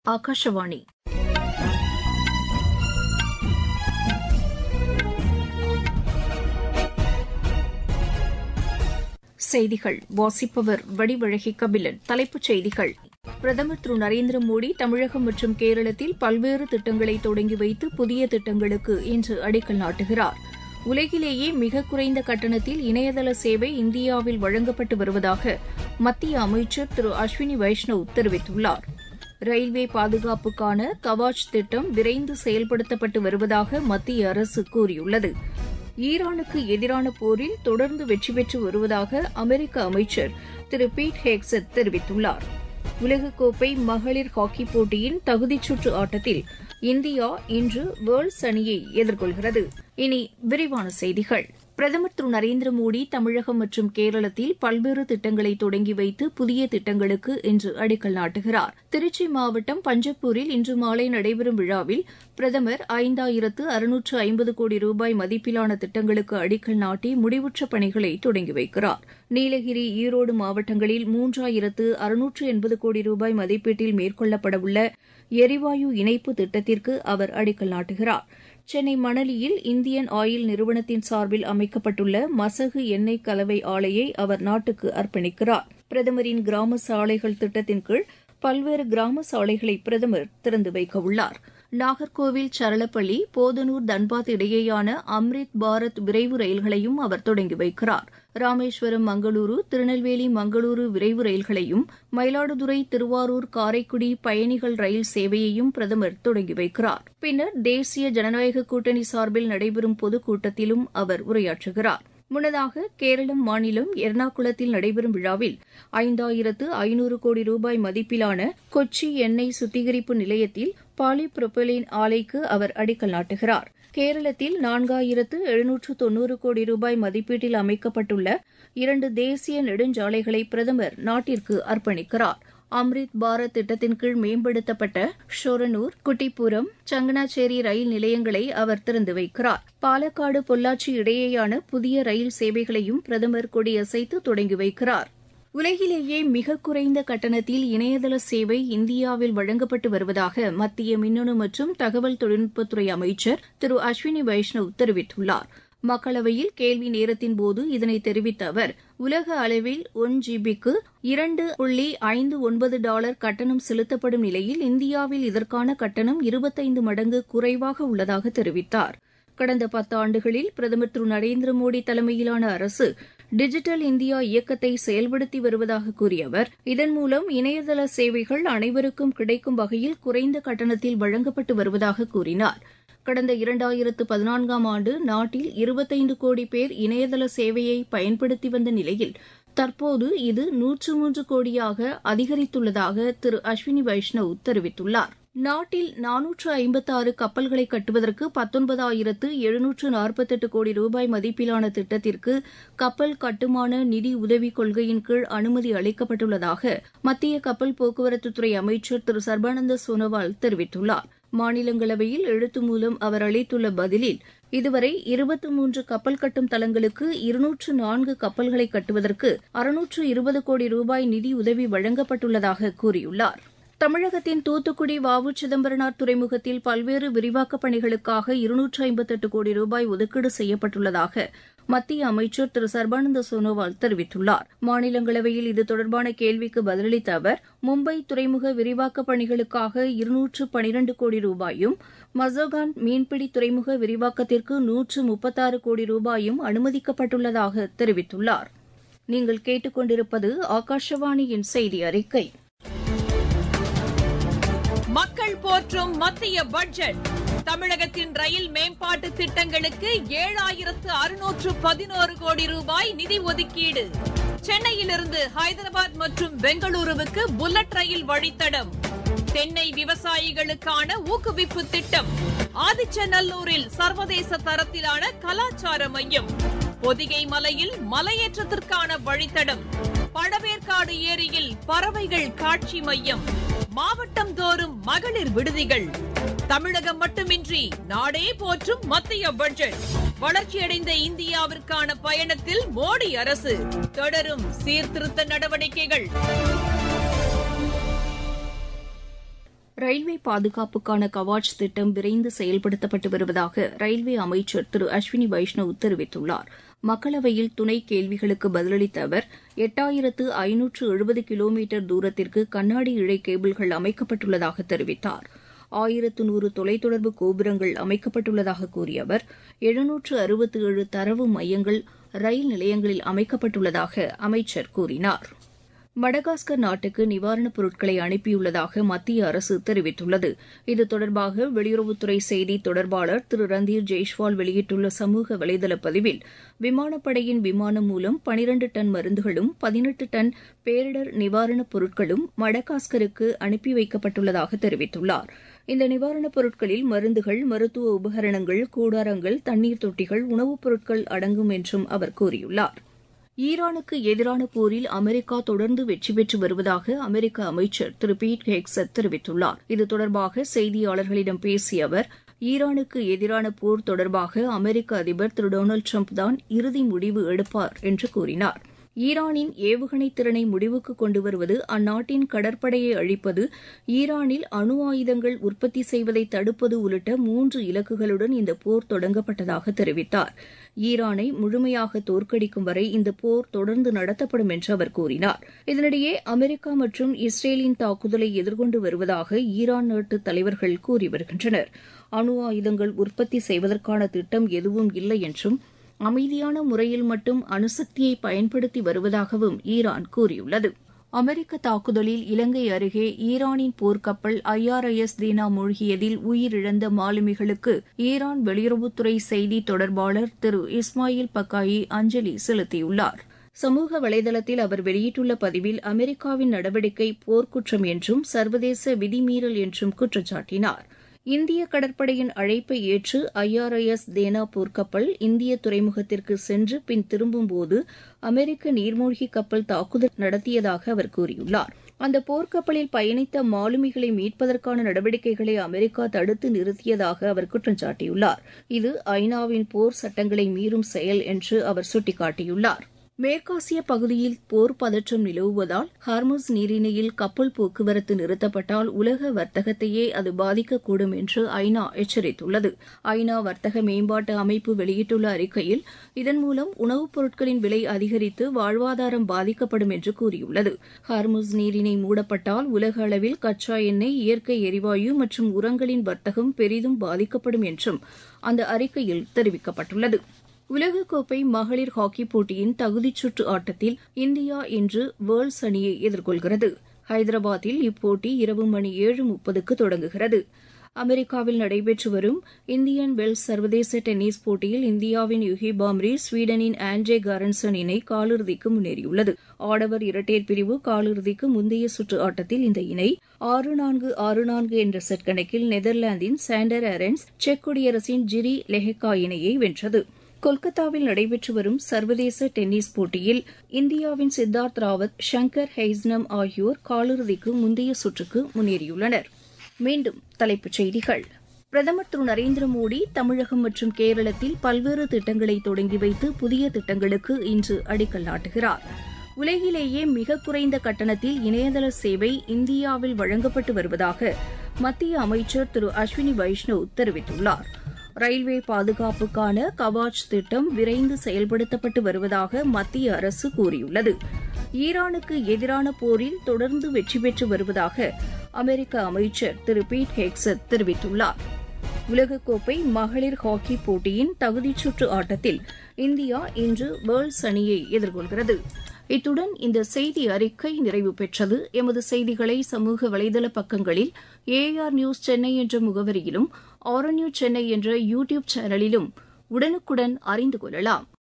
ಆಕಾಶವಾಣಿ செய்திகள் வாசிப்பவர் வடிவழகி கபிலன் தலைப்புச் செய்திகள் பிரதமர் திரு நரேந்திர மோடி தமிழகம் மற்றும் கேரளத்தில் பல்வேறு திட்டங்களை தொடங்கி வைத்து புதிய திட்டங்களுக்கு இன்று அடிக்கல் நாட்டுகிறார் உலகிலேயே மிக குறைந்த கட்டணத்தில் இணையதள சேவை இந்தியாவில் வழங்கப்பட்டு வருவதாக மத்திய அமைச்சர் திரு அஸ்வினி வைஷ்ணவ் தெரிவித்துள்ளார் ரயில்வே பாதுகாப்புக்கான கவாச் திட்டம் விரைந்து செயல்படுத்தப்பட்டு வருவதாக மத்திய அரசு கூறியுள்ளது ஈரானுக்கு எதிரான போரில் தொடர்ந்து வெற்றி பெற்று வருவதாக அமெரிக்க அமைச்சர் திரு பீட் ஹேக்சட் தெரிவித்துள்ளார் உலகக்கோப்பை மகளிர் ஹாக்கி போட்டியின் தகுதிச்சுற்று ஆட்டத்தில் இந்தியா இன்று வேர்ல்ஸ் அணியை எதிர்கொள்கிறது இனி விரிவான செய்திகள் பிரதமர் திரு நரேந்திர மோடி தமிழகம் மற்றும் கேரளத்தில் பல்வேறு திட்டங்களை தொடங்கி வைத்து புதிய திட்டங்களுக்கு இன்று அடிக்கல் நாட்டுகிறார் திருச்சி மாவட்டம் பஞ்சப்பூரில் இன்று மாலை நடைபெறும் விழாவில் பிரதமர் ஐந்தாயிரத்து அறுநூற்று ஐம்பது கோடி ரூபாய் மதிப்பிலான திட்டங்களுக்கு அடிக்கல் நாட்டி முடிவுற்ற பணிகளை தொடங்கி வைக்கிறார் நீலகிரி ஈரோடு மாவட்டங்களில் மூன்றாயிரத்து அறுநூற்று எண்பது கோடி ரூபாய் மதிப்பீட்டில் மேற்கொள்ளப்படவுள்ள எரிவாயு இணைப்பு திட்டத்திற்கு அவர் அடிக்கல் நாட்டுகிறார் சென்னை மணலியில் இந்தியன் ஆயில் நிறுவனத்தின் சார்பில் அமைக்கப்பட்டுள்ள மசகு எண்ணெய் கலவை ஆலையை அவர் நாட்டுக்கு அர்ப்பணிக்கிறார் பிரதமரின் கிராம சாலைகள் திட்டத்தின் கீழ் பல்வேறு கிராம சாலைகளை பிரதமர் திறந்து வைக்க உள்ளார் நாகர்கோவில் சரளப்பள்ளி போதனூர் தன்பாத் இடையேயான அம்ரித் பாரத் விரைவு ரயில்களையும் அவர் தொடங்கி வைக்கிறார் ராமேஸ்வரம் மங்களூரு திருநெல்வேலி மங்களூரு விரைவு ரயில்களையும் மயிலாடுதுறை திருவாரூர் காரைக்குடி பயணிகள் ரயில் சேவையையும் பிரதமர் தொடங்கி வைக்கிறார் பின்னர் தேசிய ஜனநாயக கூட்டணி சார்பில் நடைபெறும் பொதுக்கூட்டத்திலும் அவர் உரையாற்றுகிறார் முன்னதாக கேரளம் மாநிலம் எர்ணாகுளத்தில் நடைபெறும் விழாவில் ஐந்தாயிரத்து ஐநூறு கோடி ரூபாய் மதிப்பிலான கொச்சி எண்ணெய் சுத்திகரிப்பு நிலையத்தில் பாலிபுரொபலின் ஆலைக்கு அவர் அடிக்கல் நாட்டுகிறார் கேரளத்தில் நான்காயிரத்து எழுநூற்று தொன்னூறு கோடி ரூபாய் மதிப்பீட்டில் அமைக்கப்பட்டுள்ள இரண்டு தேசிய நெடுஞ்சாலைகளை பிரதமர் நாட்டிற்கு அர்ப்பணிக்கிறார் அம்ரித் பாரத் திட்டத்தின் கீழ் மேம்படுத்தப்பட்ட ஷொரனூர் குட்டிப்புரம் சங்கனாச்சேரி ரயில் நிலையங்களை அவர் திறந்து வைக்கிறார் பாலக்காடு பொள்ளாச்சி இடையேயான புதிய ரயில் சேவைகளையும் பிரதமர் கொடியசைத்து தொடங்கி வைக்கிறார் உலகிலேயே மிக குறைந்த கட்டணத்தில் இணையதள சேவை இந்தியாவில் வழங்கப்பட்டு வருவதாக மத்திய மின்னணு மற்றும் தகவல் தொழில்நுட்பத்துறை அமைச்சர் திரு அஸ்வினி வைஷ்ணவ் தெரிவித்துள்ளார் மக்களவையில் கேள்வி நேரத்தின்போது இதனை தெரிவித்த அவர் உலக அளவில் ஒன் ஜிபிக்கு இரண்டு புள்ளி ஐந்து ஒன்பது டாலர் கட்டணம் செலுத்தப்படும் நிலையில் இந்தியாவில் இதற்கான கட்டணம் இருபத்தைந்து மடங்கு குறைவாக உள்ளதாக தெரிவித்தார் கடந்த பத்தாண்டுகளில் பிரதமர் திரு நரேந்திர மோடி தலைமையிலான அரசு டிஜிட்டல் இந்தியா இயக்கத்தை செயல்படுத்தி வருவதாக கூறிய அவர் இதன் மூலம் இணையதள சேவைகள் அனைவருக்கும் கிடைக்கும் வகையில் குறைந்த கட்டணத்தில் வழங்கப்பட்டு வருவதாக கூறினார் கடந்த இரண்டாயிரத்து பதினான்காம் ஆண்டு நாட்டில் இருபத்தைந்து கோடி பேர் இணையதள சேவையை பயன்படுத்தி வந்த நிலையில் தற்போது இது நூற்று மூன்று கோடியாக அதிகரித்துள்ளதாக திரு அஸ்வினி வைஷ்ணவ் தெரிவித்துள்ளார் நாட்டில் நானூற்று ஐம்பத்தாறு கப்பல்களை கட்டுவதற்கு பத்தொன்பதாயிரத்து எழுநூற்று நாற்பத்தெட்டு கோடி ரூபாய் மதிப்பிலான திட்டத்திற்கு கப்பல் கட்டுமான நிதி உதவிக் கொள்கையின் கீழ் அனுமதி அளிக்கப்பட்டுள்ளதாக மத்திய கப்பல் போக்குவரத்துத்துறை அமைச்சர் திரு சர்பானந்த சோனோவால் தெரிவித்துள்ளார் மாநிலங்களவையில் எழுத்து மூலம் அவர் அளித்துள்ள பதிலில் இதுவரை இருபத்தி மூன்று கப்பல் கட்டும் தளங்களுக்கு இருநூற்று நான்கு கப்பல்களை கட்டுவதற்கு அறுநூற்று இருபது கோடி ரூபாய் நிதி உதவி வழங்கப்பட்டுள்ளதாக கூறியுள்ளார் தமிழகத்தின் தூத்துக்குடி வாவு சிதம்பரனார் துறைமுகத்தில் பல்வேறு விரிவாக்கப் பணிகளுக்காக இருநூற்று ஐம்பத்தெட்டு கோடி ரூபாய் ஒதுக்கீடு செய்யப்பட்டுள்ளதாக மத்திய அமைச்சர் திரு சர்பானந்த சோனோவால் தெரிவித்துள்ளார் மாநிலங்களவையில் இது தொடர்பான கேள்விக்கு பதிலளித்த அவர் மும்பை துறைமுக விரிவாக்கப் பணிகளுக்காக இருநூற்று பனிரண்டு கோடி ரூபாயும் மசோகான் மீன்பிடி துறைமுக விரிவாக்கத்திற்கு நூற்று முப்பத்தாறு கோடி ரூபாயும் அனுமதிக்கப்பட்டுள்ளதாக தெரிவித்துள்ளார் நீங்கள் கேட்டுக்கொண்டிருப்பது ஆகாஷவாணியின் செய்தி அறிக்கை மக்கள் போற்றும் மத்திய பட்ஜெட் தமிழகத்தின் ரயில் மேம்பாட்டு திட்டங்களுக்கு ஏழாயிரத்து அறுநூற்று பதினோரு கோடி ரூபாய் நிதி ஒதுக்கீடு சென்னையிலிருந்து ஹைதராபாத் மற்றும் பெங்களூருவுக்கு புல்லட் ரயில் வழித்தடம் தென்னை விவசாயிகளுக்கான ஊக்குவிப்பு திட்டம் ஆதிச்சநல்லூரில் சர்வதேச தரத்திலான கலாச்சார மையம் பொதிகை மலையில் மலையேற்றத்திற்கான வழித்தடம் பழவேற்காடு ஏரியில் பறவைகள் காட்சி மையம் மாவட்டம் தோறும் மகளிர் விடுதிகள் தமிழகம் மட்டுமின்றி நாடே போற்றும் மத்திய பட்ஜெட் வளர்ச்சியடைந்த இந்தியாவிற்கான பயணத்தில் மோடி அரசு தொடரும் சீர்திருத்த நடவடிக்கைகள் ரயில்வே பாதுகாப்புக்கான கவாச் திட்டம் விரைந்து செயல்படுத்தப்பட்டு வருவதாக ரயில்வே அமைச்சர் திரு அஸ்வினி வைஷ்ணவ் தெரிவித்துள்ளார் மக்களவையில் துணை கேள்விகளுக்கு பதிலளித்த அவர் எட்டாயிரத்து ஐநூற்று எழுபது கிலோமீட்டர் தூரத்திற்கு கண்ணாடி இழை கேபிள்கள் அமைக்கப்பட்டுள்ளதாக தெரிவித்தார் ஆயிரத்து நூறு தொலைத்தொடர்பு கோபுரங்கள் அமைக்கப்பட்டுள்ளதாக கூறிய அவர் எழுநூற்று அறுபத்தி ஏழு தரவு மையங்கள் ரயில் நிலையங்களில் அமைக்கப்பட்டுள்ளதாக அமைச்சர் கூறினார் மடகாஸ்கர் நாட்டுக்கு நிவாரணப் பொருட்களை அனுப்பியுள்ளதாக மத்திய அரசு தெரிவித்துள்ளது இது தொடர்பாக வெளியுறவுத்துறை செய்தி தொடர்பாளர் திரு ரந்தீர் ஜெய்ஷ்வால் வெளியிட்டுள்ள சமூக வலைதள பதிவில் விமானப்படையின் விமானம் மூலம் பனிரண்டு டன் மருந்துகளும் பதினெட்டு டன் பேரிடர் நிவாரணப் பொருட்களும் மடகாஸ்கருக்கு அனுப்பி வைக்கப்பட்டுள்ளதாக தெரிவித்துள்ளார் இந்த நிவாரணப் பொருட்களில் மருந்துகள் மருத்துவ உபகரணங்கள் கூடாரங்கள் தண்ணீர் தொட்டிகள் உணவுப் பொருட்கள் அடங்கும் என்றும் அவர் கூறியுள்ளார் ஈரானுக்கு எதிரான போரில் அமெரிக்கா தொடர்ந்து வெற்றி பெற்று வருவதாக அமெரிக்க அமைச்சர் திரு பீட் ஹெக்ஸட் தெரிவித்துள்ளார் இது தொடர்பாக செய்தியாளர்களிடம் பேசிய அவர் ஈரானுக்கு எதிரான போர் தொடர்பாக அமெரிக்க அதிபர் திரு டொனால்டு ட்ரம்ப் தான் இறுதி முடிவு எடுப்பார் என்று கூறினார் ஈரானின் ஏவுகணை திறனை முடிவுக்கு கொண்டு வருவது அந்நாட்டின் கடற்படையை அழிப்பது ஈரானில் அணு ஆயுதங்கள் உற்பத்தி செய்வதை தடுப்பது உள்ளிட்ட மூன்று இலக்குகளுடன் இந்த போர் தொடங்கப்பட்டதாக தெரிவித்தார் ஈரானை முழுமையாக தோற்கடிக்கும் வரை இந்த போர் தொடர்ந்து நடத்தப்படும் என்று அவர் கூறினார் இதனிடையே அமெரிக்கா மற்றும் இஸ்ரேலின் தாக்குதலை எதிர்கொண்டு வருவதாக ஈரான் நாட்டு தலைவர்கள் கூறி வருகின்றனர் அணு ஆயுதங்கள் உற்பத்தி செய்வதற்கான திட்டம் எதுவும் இல்லை என்றும் அமைதியான முறையில் மட்டும் அணுசக்தியை பயன்படுத்தி வருவதாகவும் ஈரான் கூறியுள்ளது அமெரிக்க தாக்குதலில் இலங்கை அருகே ஈரானின் போர்க்கப்பல் ஐஆர்ஐஎஸ் தீனா மூழ்கியதில் உயிரிழந்த மாலுமிகளுக்கு ஈரான் வெளியுறவுத்துறை செய்தி தொடர்பாளர் திரு இஸ்மாயில் பக்காயி அஞ்சலி செலுத்தியுள்ளார் சமூக வலைதளத்தில் அவர் வெளியிட்டுள்ள பதிவில் அமெரிக்காவின் நடவடிக்கை போர்க்குற்றம் என்றும் சர்வதேச விதிமீறல் என்றும் குற்றம் சாட்டினார் இந்திய கடற்படையின் அழைப்பை ஏற்று ஐஆர்ஐஎஸ் தேனா போர்க்கப்பல் இந்திய துறைமுகத்திற்கு சென்று பின் திரும்பும்போது அமெரிக்க நீர்மூழ்கி கப்பல் தாக்குதல் நடத்தியதாக அவர் கூறியுள்ளார் அந்த போர்க்கப்பலில் பயணித்த மாலுமிகளை மீட்பதற்கான நடவடிக்கைகளை அமெரிக்கா தடுத்து நிறுத்தியதாக அவர் குற்றம் சாட்டியுள்ளார் இது ஐநாவின் போர் சட்டங்களை மீறும் செயல் என்று அவர் சுட்டிக்காட்டியுள்ளார் மேற்காசிய பகுதியில் போர் பதற்றம் நிலவுவதால் ஹார்முஸ் நீரிணையில் கப்பல் போக்குவரத்து நிறுத்தப்பட்டால் உலக வர்த்தகத்தையே அது பாதிக்கக்கூடும் என்று ஐநா எச்சரித்துள்ளது ஐநா வர்த்தக மேம்பாட்டு அமைப்பு வெளியிட்டுள்ள அறிக்கையில் இதன் மூலம் உணவுப் பொருட்களின் விலை அதிகரித்து வாழ்வாதாரம் பாதிக்கப்படும் என்று கூறியுள்ளது ஹார்முஸ் நீரிணை மூடப்பட்டால் உலக அளவில் கச்சா எண்ணெய் இயற்கை எரிவாயு மற்றும் உரங்களின் வர்த்தகம் பெரிதும் பாதிக்கப்படும் என்றும் அந்த அறிக்கையில் தெரிவிக்கப்பட்டுள்ளது உலகக்கோப்பை மகளிர் ஹாக்கி போட்டியின் தகுதிச் சுற்று ஆட்டத்தில் இந்தியா இன்று வேர்ல்ஸ் அணியை எதிர்கொள்கிறது ஹைதராபாத்தில் இப்போட்டி இரவு மணி ஏழு முப்பதுக்கு தொடங்குகிறது அமெரிக்காவில் நடைபெற்று வரும் இந்தியன் வெல்ஸ் சர்வதேச டென்னிஸ் போட்டியில் இந்தியாவின் யுகி பாம்ரி ஸ்வீடனின் ஆண்ட்ரே காரன்சன் இணை காலிறுதிக்கு முன்னேறியுள்ளது ஆடவர் இரட்டையர் பிரிவு காலிறுதிக்கு முந்தைய சுற்று ஆட்டத்தில் இந்த இணை ஆறு நான்கு ஆறு நான்கு என்ற செட் கணக்கில் நெதர்லாந்தின் சாண்டர் அரன்ஸ் செக் குடியரசின் ஜிரி லெஹெக்கா இணையை வென்றது கொல்கத்தாவில் நடைபெற்று வரும் சர்வதேச டென்னிஸ் போட்டியில் இந்தியாவின் சித்தார்த் ராவத் ஷங்கர் ஹெய்ஸ்னம் ஆகியோர் காலிறுதிக்கு முந்தைய சுற்றுக்கு முன்னேறியுள்ளனர் மீண்டும் தலைப்புச் செய்திகள் பிரதமர் திரு நரேந்திர மோடி தமிழகம் மற்றும் கேரளத்தில் பல்வேறு திட்டங்களை தொடங்கி வைத்து புதிய திட்டங்களுக்கு இன்று அடிக்கல் நாட்டுகிறார் உலகிலேயே மிக குறைந்த கட்டணத்தில் இணையதள சேவை இந்தியாவில் வழங்கப்பட்டு வருவதாக மத்திய அமைச்சர் திரு அஸ்வினி வைஷ்ணவ் தெரிவித்துள்ளார் ரயில்வே பாதுகாப்புக்கான கவாச் திட்டம் விரைந்து செயல்படுத்தப்பட்டு வருவதாக மத்திய அரசு கூறியுள்ளது ஈரானுக்கு எதிரான போரில் தொடர்ந்து வெற்றி பெற்று வருவதாக அமெரிக்க அமைச்சர் திரு பீட் ஹெக்ஸத் தெரிவித்துள்ளார் உலகக்கோப்பை மகளிர் ஹாக்கி போட்டியின் தகுதிச் சுற்று ஆட்டத்தில் இந்தியா இன்று வேர்ல்ஸ் அணியை எதிர்கொள்கிறது இத்துடன் இந்த செய்தி அறிக்கை நிறைவு பெற்றது எமது செய்திகளை சமூக வலைதள பக்கங்களில் ஏஆர் நியூஸ் சென்னை என்ற முகவரியிலும் ஆர் நியூஸ் சென்னை என்ற யூ டியூப் சேனலிலும் உடனுக்குடன் அறிந்து கொள்ளலாம்